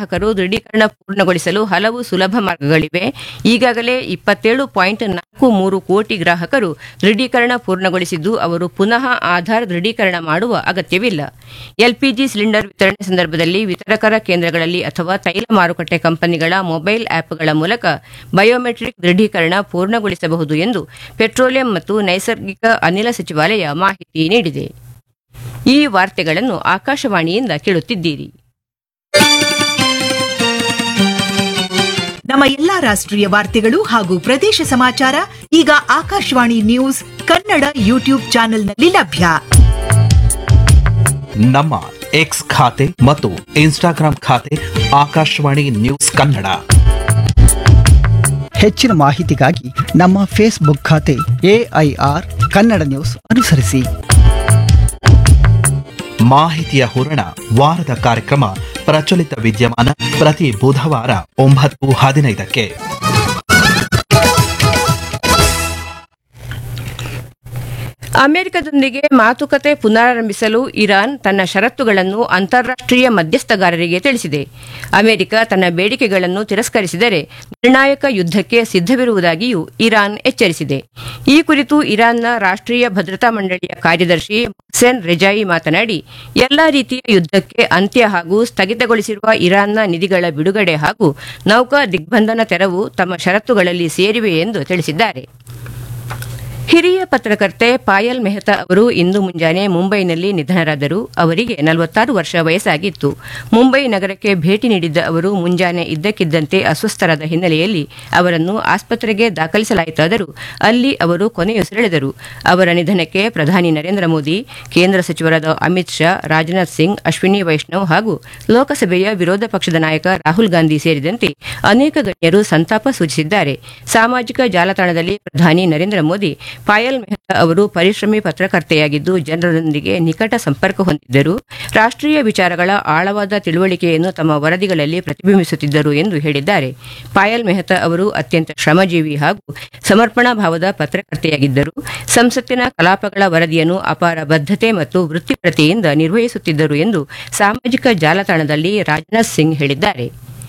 ಗ್ರಾಹಕರು ದೃಢೀಕರಣ ಪೂರ್ಣಗೊಳಿಸಲು ಹಲವು ಸುಲಭ ಮಾರ್ಗಗಳಿವೆ ಈಗಾಗಲೇ ಇಪ್ಪತ್ತೇಳು ಪಾಯಿಂಟ್ ನಾಲ್ಕು ಮೂರು ಕೋಟಿ ಗ್ರಾಹಕರು ದೃಢೀಕರಣ ಪೂರ್ಣಗೊಳಿಸಿದ್ದು ಅವರು ಪುನಃ ಆಧಾರ್ ದೃಢೀಕರಣ ಮಾಡುವ ಅಗತ್ಯವಿಲ್ಲ ಎಲ್ಪಿಜಿ ಸಿಲಿಂಡರ್ ವಿತರಣೆ ಸಂದರ್ಭದಲ್ಲಿ ವಿತರಕರ ಕೇಂದ್ರಗಳಲ್ಲಿ ಅಥವಾ ತೈಲ ಮಾರುಕಟ್ಟೆ ಕಂಪನಿಗಳ ಮೊಬೈಲ್ ಆಪ್ಗಳ ಮೂಲಕ ಬಯೋಮೆಟ್ರಿಕ್ ದೃಢೀಕರಣ ಪೂರ್ಣಗೊಳಿಸಬಹುದು ಎಂದು ಪೆಟ್ರೋಲಿಯಂ ಮತ್ತು ನೈಸರ್ಗಿಕ ಅನಿಲ ಸಚಿವಾಲಯ ಮಾಹಿತಿ ನೀಡಿದೆ ಈ ವಾರ್ತೆಗಳನ್ನು ಆಕಾಶವಾಣಿಯಿಂದ ಕೇಳುತ್ತಿದ್ದೀರಿ ನಮ್ಮ ಎಲ್ಲಾ ರಾಷ್ಟ್ರೀಯ ವಾರ್ತೆಗಳು ಹಾಗೂ ಪ್ರದೇಶ ಸಮಾಚಾರ ಈಗ ಆಕಾಶವಾಣಿ ನ್ಯೂಸ್ ಕನ್ನಡ ಯೂಟ್ಯೂಬ್ ಚಾನೆಲ್ನಲ್ಲಿ ಲಭ್ಯ ನಮ್ಮ ಎಕ್ಸ್ ಖಾತೆ ಮತ್ತು ಇನ್ಸ್ಟಾಗ್ರಾಂ ಖಾತೆ ಆಕಾಶವಾಣಿ ನ್ಯೂಸ್ ಕನ್ನಡ ಹೆಚ್ಚಿನ ಮಾಹಿತಿಗಾಗಿ ನಮ್ಮ ಫೇಸ್ಬುಕ್ ಖಾತೆ ಎಐಆರ್ ಕನ್ನಡ ನ್ಯೂಸ್ ಅನುಸರಿಸಿ ಮಾಹಿತಿಯ ಹೂರಣ ವಾರದ ಕಾರ್ಯಕ್ರಮ ಪ್ರಚಲಿತ ವಿದ್ಯಮಾನ ಪ್ರತಿ ಬುಧವಾರ ಒಂಬತ್ತು ಹದಿನೈದಕ್ಕೆ ಅಮೆರಿಕದೊಂದಿಗೆ ಮಾತುಕತೆ ಪುನರಾರಂಭಿಸಲು ಇರಾನ್ ತನ್ನ ಷರತ್ತುಗಳನ್ನು ಅಂತಾರಾಷ್ಟ್ರೀಯ ಮಧ್ಯಸ್ಥಗಾರರಿಗೆ ತಿಳಿಸಿದೆ ಅಮೆರಿಕ ತನ್ನ ಬೇಡಿಕೆಗಳನ್ನು ತಿರಸ್ಕರಿಸಿದರೆ ನಿರ್ಣಾಯಕ ಯುದ್ಧಕ್ಕೆ ಸಿದ್ಧವಿರುವುದಾಗಿಯೂ ಇರಾನ್ ಎಚ್ಚರಿಸಿದೆ ಈ ಕುರಿತು ಇರಾನ್ನ ರಾಷ್ಟ್ರೀಯ ಭದ್ರತಾ ಮಂಡಳಿಯ ಕಾರ್ಯದರ್ಶಿ ಮೊಹ್ಸೆನ್ ರೆಜಾಯಿ ಮಾತನಾಡಿ ಎಲ್ಲಾ ರೀತಿಯ ಯುದ್ಧಕ್ಕೆ ಅಂತ್ಯ ಹಾಗೂ ಸ್ಥಗಿತಗೊಳಿಸಿರುವ ಇರಾನ್ನ ನಿಧಿಗಳ ಬಿಡುಗಡೆ ಹಾಗೂ ನೌಕಾ ದಿಗ್ಬಂಧನ ತೆರವು ತಮ್ಮ ಷರತ್ತುಗಳಲ್ಲಿ ಸೇರಿವೆ ಎಂದು ತಿಳಿಸಿದ್ದಾರೆ ಹಿರಿಯ ಪತ್ರಕರ್ತೆ ಪಾಯಲ್ ಮೆಹ್ತಾ ಅವರು ಇಂದು ಮುಂಜಾನೆ ಮುಂಬೈನಲ್ಲಿ ನಿಧನರಾದರು ಅವರಿಗೆ ನಲವತ್ತಾರು ವರ್ಷ ವಯಸ್ಸಾಗಿತ್ತು ಮುಂಬೈ ನಗರಕ್ಕೆ ಭೇಟಿ ನೀಡಿದ್ದ ಅವರು ಮುಂಜಾನೆ ಇದ್ದಕ್ಕಿದ್ದಂತೆ ಅಸ್ವಸ್ಥರಾದ ಹಿನ್ನೆಲೆಯಲ್ಲಿ ಅವರನ್ನು ಆಸ್ಪತ್ರೆಗೆ ದಾಖಲಿಸಲಾಯಿತಾದರೂ ಅಲ್ಲಿ ಅವರು ಕೊನೆಯುಸಿರೆಳೆದರು ಅವರ ನಿಧನಕ್ಕೆ ಪ್ರಧಾನಿ ನರೇಂದ್ರ ಮೋದಿ ಕೇಂದ್ರ ಸಚಿವರಾದ ಅಮಿತ್ ಶಾ ರಾಜನಾಥ್ ಸಿಂಗ್ ಅಶ್ವಿನಿ ವೈಷ್ಣವ್ ಹಾಗೂ ಲೋಕಸಭೆಯ ವಿರೋಧ ಪಕ್ಷದ ನಾಯಕ ರಾಹುಲ್ ಗಾಂಧಿ ಸೇರಿದಂತೆ ಅನೇಕ ಗಣ್ಯರು ಸಂತಾಪ ಸೂಚಿಸಿದ್ದಾರೆ ಸಾಮಾಜಿಕ ಜಾಲತಾಣದಲ್ಲಿ ಪ್ರಧಾನಿ ನರೇಂದ್ರ ಮೋದಿ ಪಾಯಲ್ ಮೆಹ್ತಾ ಅವರು ಪರಿಶ್ರಮಿ ಪತ್ರಕರ್ತೆಯಾಗಿದ್ದು ಜನರೊಂದಿಗೆ ನಿಕಟ ಸಂಪರ್ಕ ಹೊಂದಿದ್ದರು ರಾಷ್ಟ್ರೀಯ ವಿಚಾರಗಳ ಆಳವಾದ ತಿಳುವಳಿಕೆಯನ್ನು ತಮ್ಮ ವರದಿಗಳಲ್ಲಿ ಪ್ರತಿಬಿಂಬಿಸುತ್ತಿದ್ದರು ಎಂದು ಹೇಳಿದ್ದಾರೆ ಪಾಯಲ್ ಮೆಹ್ತಾ ಅವರು ಅತ್ಯಂತ ಶ್ರಮಜೀವಿ ಹಾಗೂ ಸಮರ್ಪಣಾ ಭಾವದ ಪತ್ರಕರ್ತೆಯಾಗಿದ್ದರು ಸಂಸತ್ತಿನ ಕಲಾಪಗಳ ವರದಿಯನ್ನು ಅಪಾರ ಬದ್ಧತೆ ಮತ್ತು ವೃತ್ತಿಪರತೆಯಿಂದ ನಿರ್ವಹಿಸುತ್ತಿದ್ದರು ಎಂದು ಸಾಮಾಜಿಕ ಜಾಲತಾಣದಲ್ಲಿ ರಾಜನಾಥ್ ಸಿಂಗ್ ಹೇಳಿದ್ದಾರೆ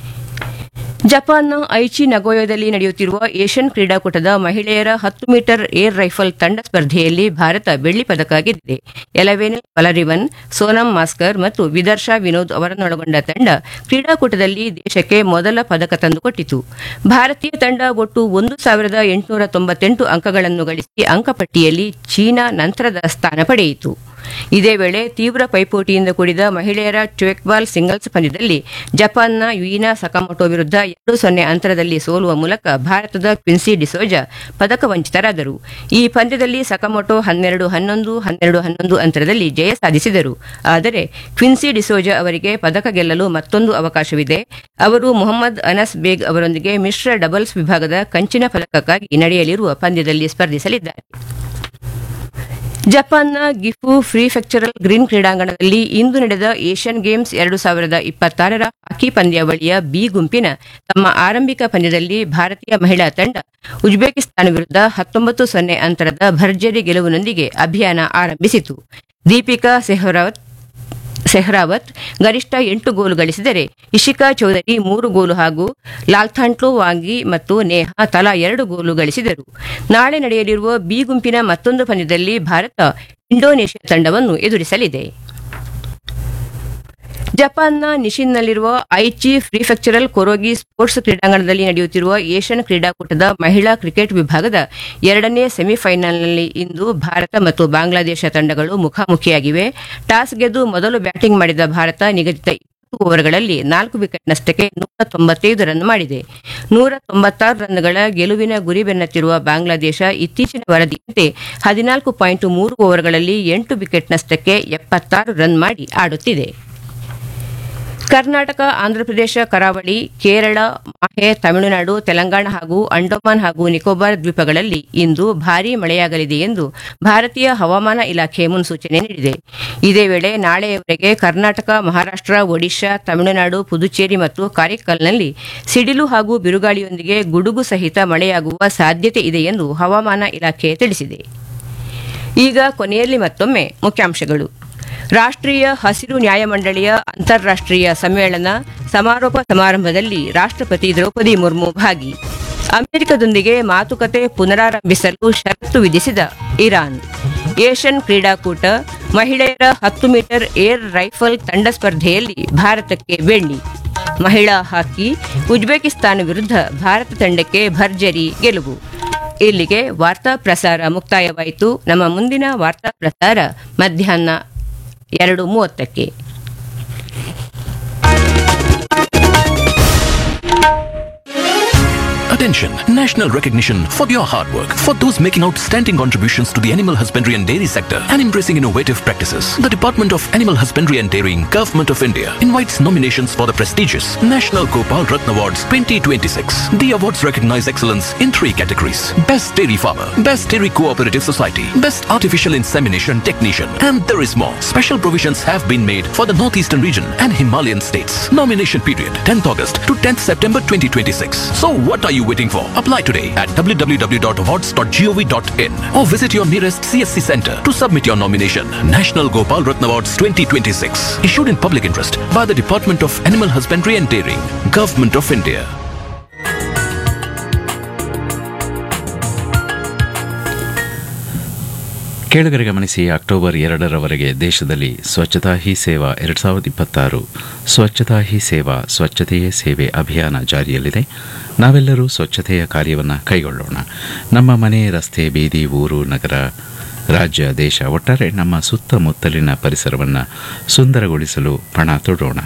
ಜಪಾನ್ನ ಐಚಿ ನಗೋಯದಲ್ಲಿ ನಡೆಯುತ್ತಿರುವ ಏಷ್ಯನ್ ಕ್ರೀಡಾಕೂಟದ ಮಹಿಳೆಯರ ಹತ್ತು ಮೀಟರ್ ಏರ್ ರೈಫಲ್ ತಂಡ ಸ್ಪರ್ಧೆಯಲ್ಲಿ ಭಾರತ ಬೆಳ್ಳಿ ಪದಕ ಗೆದ್ದಿದೆ ಎಲವೆನಿಲ್ ಪಲರಿವನ್ ಸೋನಂ ಮಾಸ್ಕರ್ ಮತ್ತು ವಿದರ್ಶಾ ವಿನೋದ್ ಅವರನ್ನೊಳಗೊಂಡ ತಂಡ ಕ್ರೀಡಾಕೂಟದಲ್ಲಿ ದೇಶಕ್ಕೆ ಮೊದಲ ಪದಕ ತಂದುಕೊಟ್ಟಿತು ಭಾರತೀಯ ತಂಡ ಒಟ್ಟು ಒಂದು ಸಾವಿರದ ಎಂಟುನೂರ ತೊಂಬತ್ತೆಂಟು ಅಂಕಗಳನ್ನು ಗಳಿಸಿ ಅಂಕಪಟ್ಟಿಯಲ್ಲಿ ಚೀನಾ ನಂತರದ ಸ್ಥಾನ ಪಡೆಯಿತು ಇದೇ ವೇಳೆ ತೀವ್ರ ಪೈಪೋಟಿಯಿಂದ ಕೂಡಿದ ಮಹಿಳೆಯರ ಟ್ವೆಕ್ಬಾಲ್ ಸಿಂಗಲ್ಸ್ ಪಂದ್ಯದಲ್ಲಿ ಜಪಾನ್ನ ಯುಯಿನಾ ಸಕಾಮೊಟೊ ವಿರುದ್ಧ ಎರಡು ಸೊನ್ನೆ ಅಂತರದಲ್ಲಿ ಸೋಲುವ ಮೂಲಕ ಭಾರತದ ಕ್ವಿನ್ಸಿ ಡಿಸೋಜಾ ಪದಕ ವಂಚಿತರಾದರು ಈ ಪಂದ್ಯದಲ್ಲಿ ಸಕಾಮೊಟೊ ಹನ್ನೆರಡು ಹನ್ನೊಂದು ಹನ್ನೆರಡು ಹನ್ನೊಂದು ಅಂತರದಲ್ಲಿ ಜಯ ಸಾಧಿಸಿದರು ಆದರೆ ಕ್ವಿನ್ಸಿ ಡಿಸೋಜಾ ಅವರಿಗೆ ಪದಕ ಗೆಲ್ಲಲು ಮತ್ತೊಂದು ಅವಕಾಶವಿದೆ ಅವರು ಮೊಹಮ್ಮದ್ ಅನಸ್ ಬೇಗ್ ಅವರೊಂದಿಗೆ ಮಿಶ್ರ ಡಬಲ್ಸ್ ವಿಭಾಗದ ಕಂಚಿನ ಪದಕಕ್ಕಾಗಿ ನಡೆಯಲಿರುವ ಪಂದ್ಯದಲ್ಲಿ ಸ್ಪರ್ಧಿಸಲಿದ್ದಾರೆ ಜಪಾನ್ನ ಗಿಫು ಪ್ರಿಫೆಕ್ಚರಲ್ ಗ್ರೀನ್ ಕ್ರೀಡಾಂಗಣದಲ್ಲಿ ಇಂದು ನಡೆದ ಏಷ್ಯನ್ ಗೇಮ್ಸ್ ಎರಡು ಸಾವಿರದ ಇಪ್ಪತ್ತಾರರ ಹಾಕಿ ಪಂದ್ಯಾವಳಿಯ ಬಿ ಗುಂಪಿನ ತಮ್ಮ ಆರಂಭಿಕ ಪಂದ್ಯದಲ್ಲಿ ಭಾರತೀಯ ಮಹಿಳಾ ತಂಡ ಉಜ್ಬೇಕಿಸ್ತಾನ ವಿರುದ್ಧ ಹತ್ತೊಂಬತ್ತು ಸೊನ್ನೆ ಅಂತರದ ಭರ್ಜರಿ ಗೆಲುವಿನೊಂದಿಗೆ ಅಭಿಯಾನ ಆರಂಭಿಸಿತು ದೀಪಿಕಾ ಸೆಹ್ರಾವತ್ ಸೆಹ್ರಾವತ್ ಗರಿಷ್ಠ ಎಂಟು ಗೋಲು ಗಳಿಸಿದರೆ ಇಶಿಕಾ ಚೌಧರಿ ಮೂರು ಗೋಲು ಹಾಗೂ ಲಾಲ್ಥಾಂಟ್ಲೋ ವಾಂಗಿ ಮತ್ತು ನೇಹಾ ತಲಾ ಎರಡು ಗೋಲು ಗಳಿಸಿದರು ನಾಳೆ ನಡೆಯಲಿರುವ ಬಿ ಗುಂಪಿನ ಮತ್ತೊಂದು ಪಂದ್ಯದಲ್ಲಿ ಭಾರತ ಇಂಡೋನೇಷ್ಯಾ ತಂಡವನ್ನು ಎದುರಿಸಲಿದೆ ಜಪಾನ್ನ ನಿಶಿನ್ನಲ್ಲಿರುವ ಐಚಿ ಪ್ರಿಫೆಕ್ಚರಲ್ ಕೊರೋಗಿ ಸ್ಪೋರ್ಟ್ಸ್ ಕ್ರೀಡಾಂಗಣದಲ್ಲಿ ನಡೆಯುತ್ತಿರುವ ಏಷ್ಯನ್ ಕ್ರೀಡಾಕೂಟದ ಮಹಿಳಾ ಕ್ರಿಕೆಟ್ ವಿಭಾಗದ ಎರಡನೇ ಸೆಮಿಫೈನಲ್ನಲ್ಲಿ ಇಂದು ಭಾರತ ಮತ್ತು ಬಾಂಗ್ಲಾದೇಶ ತಂಡಗಳು ಮುಖಾಮುಖಿಯಾಗಿವೆ ಟಾಸ್ ಗೆದ್ದು ಮೊದಲು ಬ್ಯಾಟಿಂಗ್ ಮಾಡಿದ ಭಾರತ ನಿಗದಿತ ಇಪ್ಪತ್ತು ಓವರ್ಗಳಲ್ಲಿ ನಾಲ್ಕು ವಿಕೆಟ್ ನಷ್ಟಕ್ಕೆ ನೂರ ತೊಂಬತ್ತೈದು ರನ್ ಮಾಡಿದೆ ನೂರ ತೊಂಬತ್ತಾರು ರನ್ಗಳ ಗೆಲುವಿನ ಗುರಿ ಬೆನ್ನತ್ತಿರುವ ಬಾಂಗ್ಲಾದೇಶ ಇತ್ತೀಚಿನ ವರದಿಯಂತೆ ಹದಿನಾಲ್ಕು ಪಾಯಿಂಟ್ ಮೂರು ಓವರ್ಗಳಲ್ಲಿ ಎಂಟು ವಿಕೆಟ್ ನಷ್ಟಕ್ಕೆ ಎಪ್ಪತ್ತಾರು ರನ್ ಮಾಡಿ ಆಡುತ್ತಿದೆ ಕರ್ನಾಟಕ ಆಂಧ್ರಪ್ರದೇಶ ಕರಾವಳಿ ಕೇರಳ ಮಾಹೆ ತಮಿಳುನಾಡು ತೆಲಂಗಾಣ ಹಾಗೂ ಅಂಡಮಾನ್ ಹಾಗೂ ನಿಕೋಬಾರ್ ದ್ವೀಪಗಳಲ್ಲಿ ಇಂದು ಭಾರೀ ಮಳೆಯಾಗಲಿದೆ ಎಂದು ಭಾರತೀಯ ಹವಾಮಾನ ಇಲಾಖೆ ಮುನ್ಸೂಚನೆ ನೀಡಿದೆ ಇದೇ ವೇಳೆ ನಾಳೆಯವರೆಗೆ ಕರ್ನಾಟಕ ಮಹಾರಾಷ್ಟ್ರ ಒಡಿಶಾ ತಮಿಳುನಾಡು ಪುದುಚೇರಿ ಮತ್ತು ಕಾರೈಕಲ್ನಲ್ಲಿ ಸಿಡಿಲು ಹಾಗೂ ಬಿರುಗಾಳಿಯೊಂದಿಗೆ ಗುಡುಗು ಸಹಿತ ಮಳೆಯಾಗುವ ಸಾಧ್ಯತೆ ಇದೆ ಎಂದು ಹವಾಮಾನ ಇಲಾಖೆ ತಿಳಿಸಿದೆ ಈಗ ಕೊನೆಯಲ್ಲಿ ಮತ್ತೊಮ್ಮೆ ಮುಖ್ಯಾಂಶಗಳು ರಾಷ್ಟ್ರೀಯ ಹಸಿರು ನ್ಯಾಯಮಂಡಳಿಯ ಅಂತಾರಾಷ್ಟ್ರೀಯ ಸಮ್ಮೇಳನ ಸಮಾರೋಪ ಸಮಾರಂಭದಲ್ಲಿ ರಾಷ್ಟ್ರಪತಿ ದ್ರೌಪದಿ ಮುರ್ಮು ಭಾಗಿ ಅಮೆರಿಕದೊಂದಿಗೆ ಮಾತುಕತೆ ಪುನರಾರಂಭಿಸಲು ಷರತ್ತು ವಿಧಿಸಿದ ಇರಾನ್ ಏಷ್ಯನ್ ಕ್ರೀಡಾಕೂಟ ಮಹಿಳೆಯರ ಹತ್ತು ಮೀಟರ್ ಏರ್ ರೈಫಲ್ ತಂಡ ಸ್ಪರ್ಧೆಯಲ್ಲಿ ಭಾರತಕ್ಕೆ ಬೆಳ್ಳಿ ಮಹಿಳಾ ಹಾಕಿ ಉಜ್ಬೇಕಿಸ್ತಾನ ವಿರುದ್ಧ ಭಾರತ ತಂಡಕ್ಕೆ ಭರ್ಜರಿ ಗೆಲುವು ಇಲ್ಲಿಗೆ ವಾರ್ತಾ ಪ್ರಸಾರ ಮುಕ್ತಾಯವಾಯಿತು ನಮ್ಮ ಮುಂದಿನ ವಾರ್ತಾ ಪ್ರಸಾರ ಮಧ್ಯಾಹ್ನ ಎರಡು ಮೂವತ್ತಕ್ಕೆ Attention! National recognition for your hard work. For those making outstanding contributions to the animal husbandry and dairy sector and embracing innovative practices, the Department of Animal Husbandry and Dairying, Government of India invites nominations for the prestigious National Gopal Ratna Awards 2026. The awards recognize excellence in three categories Best Dairy Farmer, Best Dairy Cooperative Society, Best Artificial Insemination Technician, and there is more. Special provisions have been made for the Northeastern region and Himalayan states. Nomination period 10th August to 10th September 2026. So what are you waiting for? Apply today at www.awards.gov.in or visit your nearest CSC center to submit your nomination. National Gopal Ratna Awards 2026. Issued in public interest by the Department of Animal Husbandry and Dairying, Government of India. ಕೇಳುಗರೆ ಗಮನಿಸಿ October ಎರಡರವರೆಗೆ ದೇಶದಲ್ಲಿ ಸ್ವಚ್ಛತಾ ಹಿ ಸೇವಾ ಎರಡು ಸಾವಿರದ ಇಪ್ಪತ್ತಾರು ಸ್ವಚ್ಛತಾ ಹಿ ಸೇವಾ ಸ್ವಚ್ಛತೆಯೇ ಸೇವೆ ಅಭಿಯಾನ ಜಾರಿಯಲ್ಲಿದೆ ನಾವೆಲ್ಲರೂ ಸ್ವಚ್ಛತೆಯ ಕಾರ್ಯವನ್ನು ಕೈಗೊಳ್ಳೋಣ ನಮ್ಮ ಮನೆ ರಸ್ತೆ ಬೀದಿ ಊರು ನಗರ ರಾಜ್ಯ ದೇಶ ಒಟ್ಟಾರೆ ನಮ್ಮ ಸುತ್ತಮುತ್ತಲಿನ ಪರಿಸರವನ್ನು ಸುಂದರಗೊಳಿಸಲು ಪಣ ತೊಡೋಣ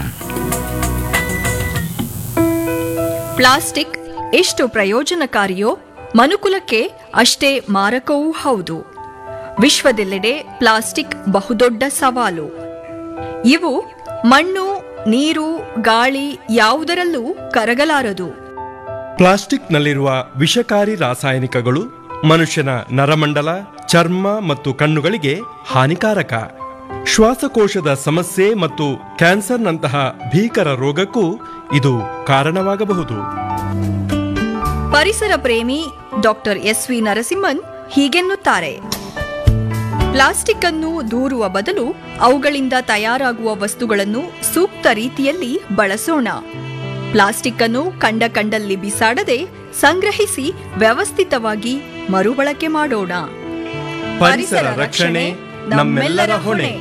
ಪ್ಲಾಸ್ಟಿಕ್ ಎಷ್ಟು ಪ್ರಯೋಜನಕಾರಿಯೋ ಮನುಕುಲಕ್ಕೆ ಅಷ್ಟೇ ಮಾರಕವೂ ಹೌದು ವಿಶ್ವದೆಲ್ಲೆಡೆ ಪ್ಲಾಸ್ಟಿಕ್ ಬಹುದೊಡ್ಡ ಸವಾಲು ಇವು ಮಣ್ಣು ನೀರು ಗಾಳಿ ಯಾವುದರಲ್ಲೂ ಕರಗಲಾರದು ಪ್ಲಾಸ್ಟಿಕ್ನಲ್ಲಿರುವ ವಿಷಕಾರಿ ರಾಸಾಯನಿಕಗಳು ಮನುಷ್ಯನ ನರಮಂಡಲ ಚರ್ಮ ಮತ್ತು ಕಣ್ಣುಗಳಿಗೆ ಹಾನಿಕಾರಕ ಶ್ವಾಸಕೋಶದ ಸಮಸ್ಯೆ ಮತ್ತು ಕ್ಯಾನ್ಸರ್ನಂತಹ ಭೀಕರ ರೋಗಕ್ಕೂ ಇದು ಕಾರಣವಾಗಬಹುದು ಪರಿಸರ ಪ್ರೇಮಿ ಡಾಕ್ಟರ್ ಎಸ್ ವಿ ನರಸಿಂಹನ್ ಹೀಗೆನ್ನುತ್ತಾರೆ ಪ್ಲಾಸ್ಟಿಕ್ ಅನ್ನು ದೂರುವ ಬದಲು ಅವುಗಳಿಂದ ತಯಾರಾಗುವ ವಸ್ತುಗಳನ್ನು ಸೂಕ್ತ ರೀತಿಯಲ್ಲಿ ಬಳಸೋಣ ಪ್ಲಾಸ್ಟಿಕ್ ಅನ್ನು ಕಂಡ ಕಂಡಲ್ಲಿ ಬಿಸಾಡದೆ ಸಂಗ್ರಹಿಸಿ ವ್ಯವಸ್ಥಿತವಾಗಿ ಮರುಬಳಕೆ ಮಾಡೋಣ ಪರಿಸರ ರಕ್ಷಣೆ ನಮ್ಮೆಲ್ಲರ ಹೊಣೆ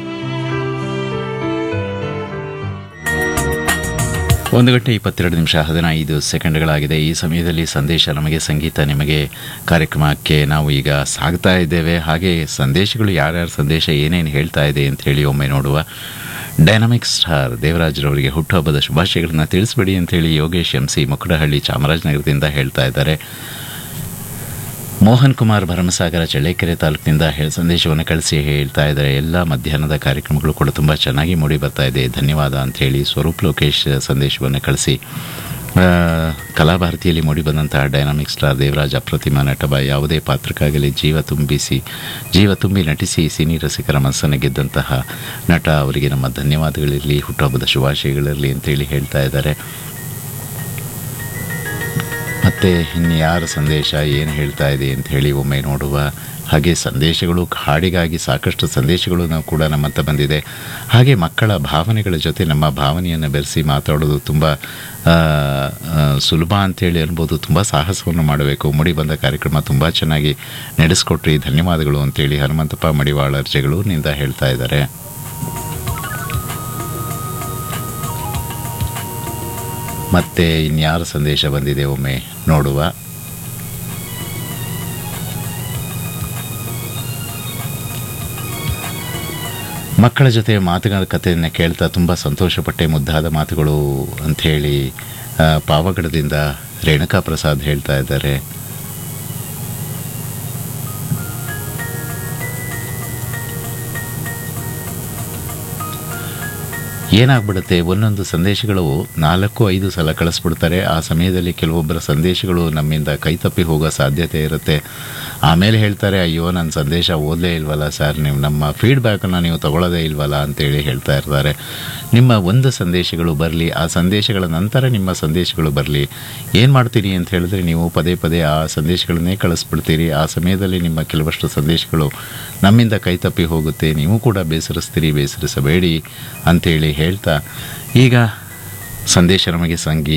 ಒಂದು ಗಂಟೆ ಇಪ್ಪತ್ತೆರಡು ನಿಮಿಷ ಹದಿನೈದು ಸೆಕೆಂಡ್ಗಳಾಗಿದೆ ಈ ಸಮಯದಲ್ಲಿ ಸಂದೇಶ ನಮಗೆ ಸಂಗೀತ ನಿಮಗೆ ಕಾರ್ಯಕ್ರಮಕ್ಕೆ ನಾವು ಈಗ ಸಾಗ್ತಾ ಇದ್ದೇವೆ ಹಾಗೆ ಸಂದೇಶಗಳು ಯಾರ್ಯಾರ ಸಂದೇಶ ಏನೇನು ಹೇಳ್ತಾ ಇದೆ ಅಂತ ಹೇಳಿ ಒಮ್ಮೆ ನೋಡುವ ಡೈನಾಮಿಕ್ ಸ್ಟಾರ್ ದೇವರಾಜ್ರವರಿಗೆ ಹುಟ್ಟುಹಬ್ಬದ ಶುಭಾಶಯಗಳನ್ನು ತಿಳಿಸ್ಬೇಡಿ ಅಂತೇಳಿ ಯೋಗೇಶ್ ಎಂ ಸಿ ಮುಕ್ಕಡಹಳ್ಳಿ ಚಾಮರಾಜನಗರದಿಂದ ಹೇಳ್ತಾ ಇದ್ದಾರೆ ಮೋಹನ್ ಕುಮಾರ್ ಭರಮಸಾಗರ ಚಳ್ಳಕೆರೆ ತಾಲೂಕಿನಿಂದ ಹೇ- ಸಂದೇಶವನ್ನು ಕಳಿಸಿ ಹೇಳ್ತಾ ಇದ್ದಾರೆ ಎಲ್ಲ ಮಧ್ಯಾಹ್ನದ ಕಾರ್ಯಕ್ರಮಗಳು ಕೂಡ ತುಂಬ ಚೆನ್ನಾಗಿ ಮೂಡಿ ಬರ್ತಾ ಇದೆ ಧನ್ಯವಾದ ಅಂತ ಹೇಳಿ ಸ್ವರೂಪ್ ಲೋಕೇಶ್ ಸಂದೇಶವನ್ನು ಕಳಿಸಿ ಆ, ಕಲಾಭಾರತಿಯಲ್ಲಿ ಮೂಡಿಬಂದಂತಹ ಡೈನಾಮಿಕ್ ಸ್ಟಾರ್ ದೇವರಾಜ್ ಅಪ್ರತಿಮ ನಟಬ ಯಾವುದೇ ಪಾತ್ರಕ್ಕಾಗಲಿ ಜೀವ ತುಂಬಿಸಿ ಜೀವ ತುಂಬಿ ನಟಿಸಿ ಸಿನಿ ರಸಿಕರ ಮನಸ್ಸನ್ನು ಗೆದ್ದಂತಹ ನಟ ಅವರಿಗೆ ನಮ್ಮ ಧನ್ಯವಾದಗಳಿರಲಿ ಹುಟ್ಟುಹಬ್ಬದ ಶುಭಾಶಯಗಳಿರಲಿ ಅಂತೇಳಿ ಹೇಳ್ತಾ ಇದ್ದಾರೆ ಮತ್ತೆ ಇನ್ಯಾರ ಸಂದೇಶ ಏನು ಹೇಳ್ತಾ ಇದೆ ಅಂತ ಹೇಳಿ ಒಮ್ಮೆ ನೋಡುವ ಹಾಗೆ ಸಂದೇಶಗಳು ಹಾಡಿಗಾಗಿ ಸಾಕಷ್ಟು ಸಂದೇಶಗಳು ನಾವು ಕೂಡ ನಮ್ಮತ್ತ ಬಂದಿದೆ ಹಾಗೆ ಮಕ್ಕಳ ಭಾವನೆಗಳ ಜೊತೆ ನಮ್ಮ ಭಾವನೆಯನ್ನು ಬೆರೆಸಿ ಮಾತಾಡೋದು ತುಂಬ ಆ, ಆ, ಸುಲಭ ಅಂತೇಳಿ ಅನ್ಬೋದು ತುಂಬ ಸಾಹಸವನ್ನು ಮಾಡಬೇಕು ಮುಡಿ ಬಂದ ಕಾರ್ಯಕ್ರಮ ತುಂಬ ಚೆನ್ನಾಗಿ ನಡೆಸ್ಕೊಟ್ರಿ ಧನ್ಯವಾದಗಳು ಅಂತೇಳಿ ಹನುಮಂತಪ್ಪ ಮಡಿವಾಳ ಅರ್ಜೆಗಳು ನಿಂದ ಹೇಳ್ತಾ ಇದ್ದಾರೆ ಮತ್ತೆ ಇನ್ಯಾರ ಸಂದೇಶ ಬಂದಿದೆ ಒಮ್ಮೆ ನೋಡುವ ಮಕ್ಕಳ ಜೊತೆ ಮಾತುಗಳ ಕಥೆಯನ್ನು ಕೇಳ್ತಾ ತುಂಬ ಸಂತೋಷಪಟ್ಟೆ ಮುದ್ದಾದ ಮಾತುಗಳು ಅಂಥೇಳಿ ಆ, ಪಾವಗಡದಿಂದ ರೇಣುಕಾ ಪ್ರಸಾದ್ ಹೇಳ್ತಾ ಇದ್ದಾರೆ ಏನಾಗ್ಬಿಡುತ್ತೆ ಒಂದೊಂದು ಸಂದೇಶಗಳು ನಾಲ್ಕು ಐದು ಸಲ ಕಳಿಸ್ಬಿಡ್ತಾರೆ ಆ ಸಮಯದಲ್ಲಿ ಕೆಲವೊಬ್ಬರ ಸಂದೇಶಗಳು ನಮ್ಮಿಂದ ಕೈತಪ್ಪಿ ಹೋಗೋ ಸಾಧ್ಯತೆ ಇರುತ್ತೆ ಆಮೇಲೆ ಹೇಳ್ತಾರೆ ಅಯ್ಯೋ ನನ್ನ ಸಂದೇಶ ಓದಲೇ ಇಲ್ವಲ್ಲ ಸರ್ ನೀವು ನಮ್ಮ ಫೀಡ್ಬ್ಯಾಕನ್ನು ನೀವು ತಗೊಳ್ಳೋದೇ ಇಲ್ವಲ್ಲ ಅಂತೇಳಿ ಹೇಳ್ತಾ ಇರ್ತಾರೆ ನಿಮ್ಮ ಒಂದು ಸಂದೇಶಗಳು ಬರಲಿ ಆ ಸಂದೇಶಗಳ ನಂತರ ನಿಮ್ಮ ಸಂದೇಶಗಳು ಬರಲಿ ಏನು ಮಾಡ್ತೀರಿ ಅಂತ ಹೇಳಿದ್ರೆ ನೀವು ಪದೇ ಪದೇ ಆ ಸಂದೇಶಗಳನ್ನೇ ಕಳಿಸ್ಬಿಡ್ತೀರಿ ಆ ಸಮಯದಲ್ಲಿ ನಿಮ್ಮ ಕೆಲವಷ್ಟು ಸಂದೇಶಗಳು ನಮ್ಮಿಂದ ಕೈತಪ್ಪಿ ಹೋಗುತ್ತೆ ನೀವು ಕೂಡ ಬೇಸರಿಸ್ತೀರಿ ಬೇಸರಿಸಬೇಡಿ ಅಂತೇಳಿ ಹೇಳ್ತಾ ಈಗ ಸಂದೇಶ ನಮಗೆ ಸಂಗೀತ